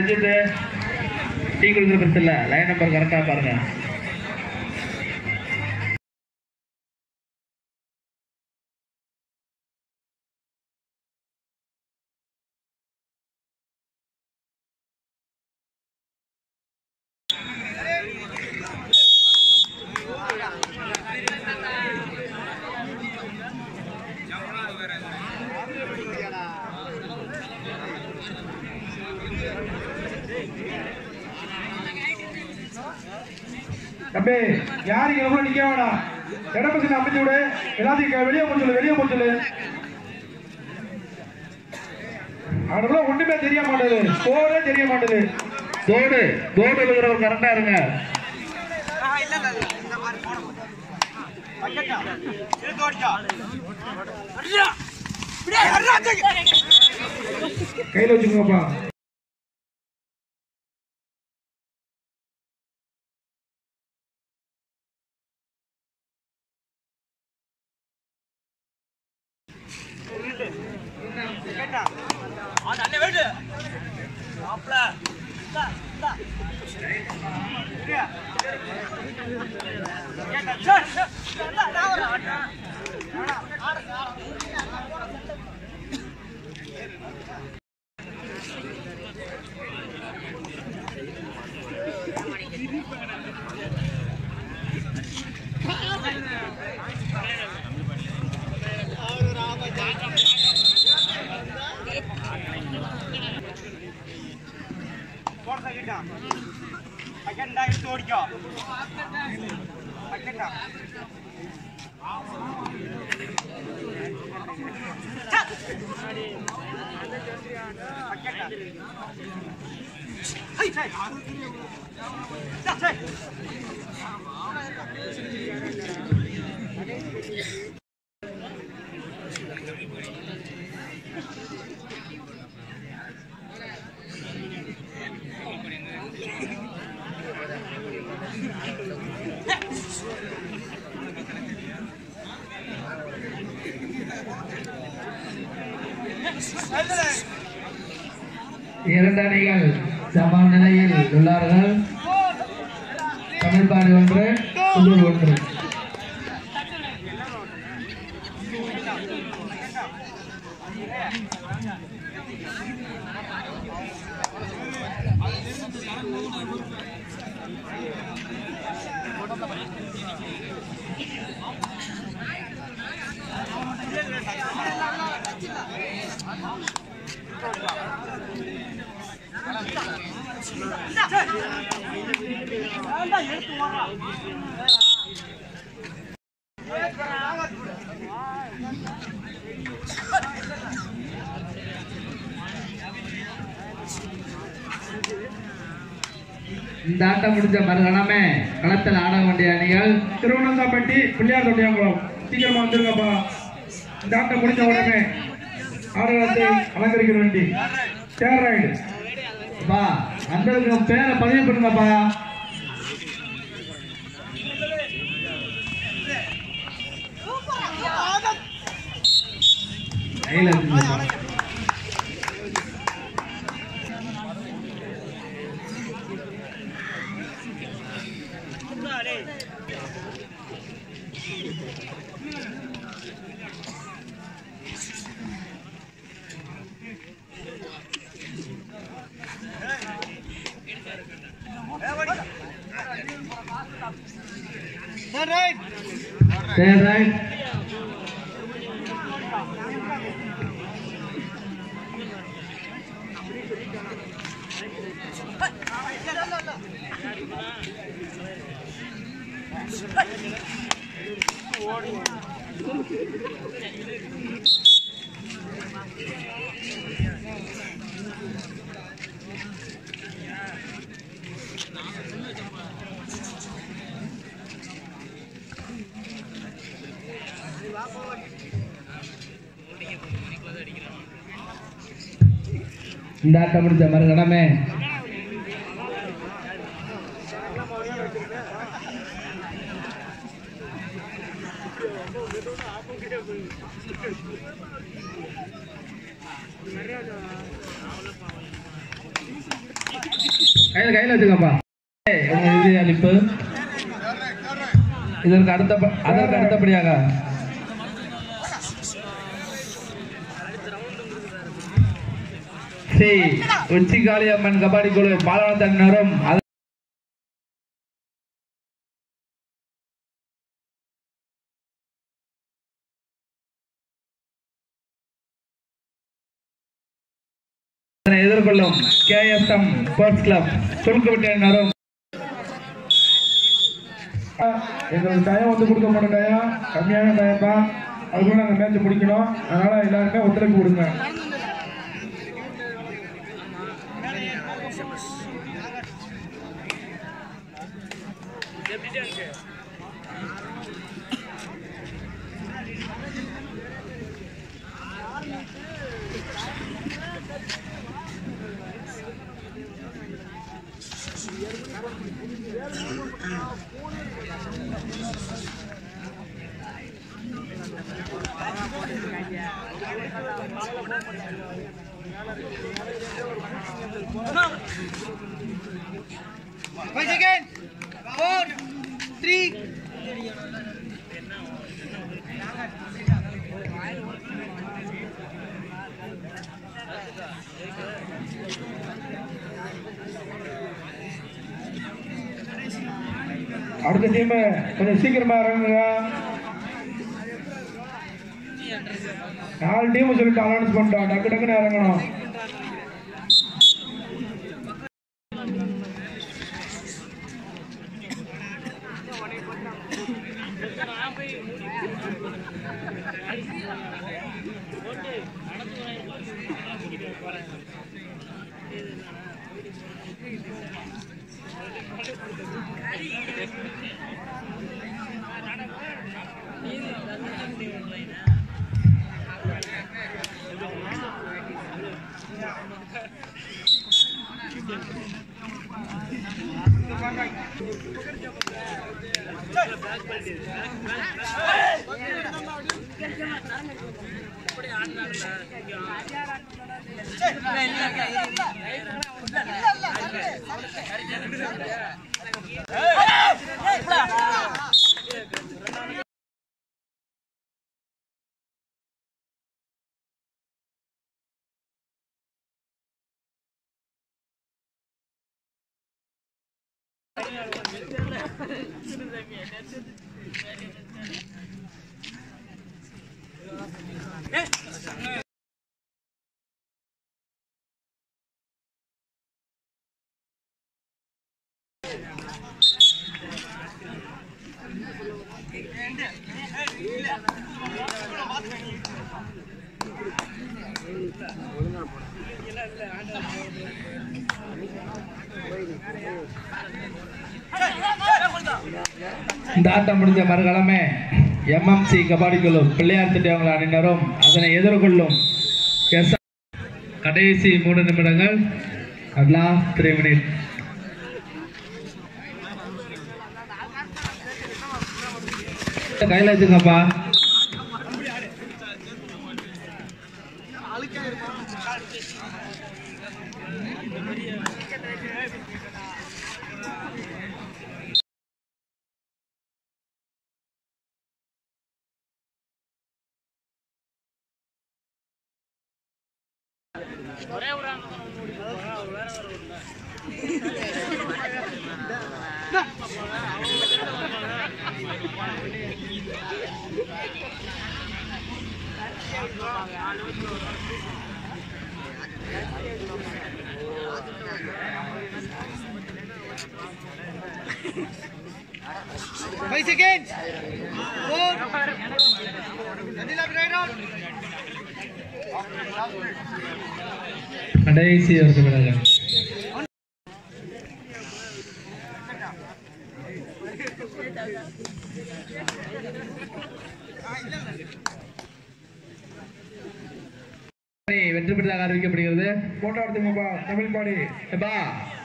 Ajith tea குடிக்கிற பிரச்சனை இல்லை லைன் நம்பர் கரெக்டாக பாருங்க தம்பி யாரு இங்க கூட நிக்க வேணாம் இடம் பசங்க அமைச்சு விடு எல்லாத்தையும் க- வெளியே போக சொல்லு வெளியே போக சொல்லு அவனுக்குள்ள ஒண்ணுமே தெரிய மாட்டேது ஸ்கோரே தெரிய மாட்டேது தோடு தோடு இருக்கிறவர் கரெக்டாக இருங்க கையில வச்சுக்கோப்பா இரண்டு அணிகள் சம நிலையில் உள்ளார்கள் தமிழ்பாடி ஒன்று புதூர் ஒன்று இந்த ஆட்டம் முடிஞ்ச மறுகணமே களத்தில் ஆட வேண்டிய அணிகள் திருவனந்தாப்பட்டி பிள்ளையார் தொட்டியாங்குளம் சீக்கிரமா வந்துருங்கப்பா இந்த ஆட்டம் முடிஞ்ச உடனே ஆடுகளத்தை அலங்கரிக்கிற வேண்டி தேர் ரைடு அப்பா அந்த பேரை பதிவு பண்ணுங்கப்பா கையில இருக்குங்கப்பா. சரி ரைட் இந்த ஆட்டம் முடிஞ்ச மறுகணமே கையில் கையில் வச்சுக்கப்பா ஏய், உங்க இறுதி அளிப்பு இதற்கு அடுத்த அதற்கு அடுத்தபடியாக ஸ்ரீ உச்சிகாளி அம்மன் கபாடி குழு பாலவந்தனரும் அது அதனை எதிர்கொள்ளும் கேஎஸ்எம் ஸ்போர்ட்ஸ் கிளப் சுருக்குவிட்டினரும் எங்களுக்கு டயம் வந்து கொடுக்க மாட்டோம் டயம் கம்மியான டயம் தான் அதுக்குள்ள நாங்கள் மேட்ச் முடிக்கணும் அதனால எல்லாருமே ஒத்துழைப்பு கொடுங்க Five seconds. Four, three. அடுத்த டீம் கொஞ்சம் சீக்கிரமா இறங்குங்க நாலு டீம் சொல்லிட்டு அனௌன்ஸ் பண்ணிட்டோம் டக்கு டக்குன்னு இறங்கணும் இந்த ஆட்டம் முடிஞ்ச மறுகாலமே எம்எம்சி கபாடி குழு பிள்ளையார் திட்டவங்கள் அணியினரும் அதனை எதிர்கொள்ளும் எஸ் கடைசி மூணு நிமிடங்கள் லாஸ்ட் த்ரீ மினிட் கையில் வச்சுங்கப்பா Five seconds. Four. Adil up right out. கடைசி ஒரு நிமிடங்கள் வெற்றி பெற்றதாக அறிவிக்கப்படுகிறது போட்டோ எடுத்துங்கப்பா தமிழ் பாடி எப்பா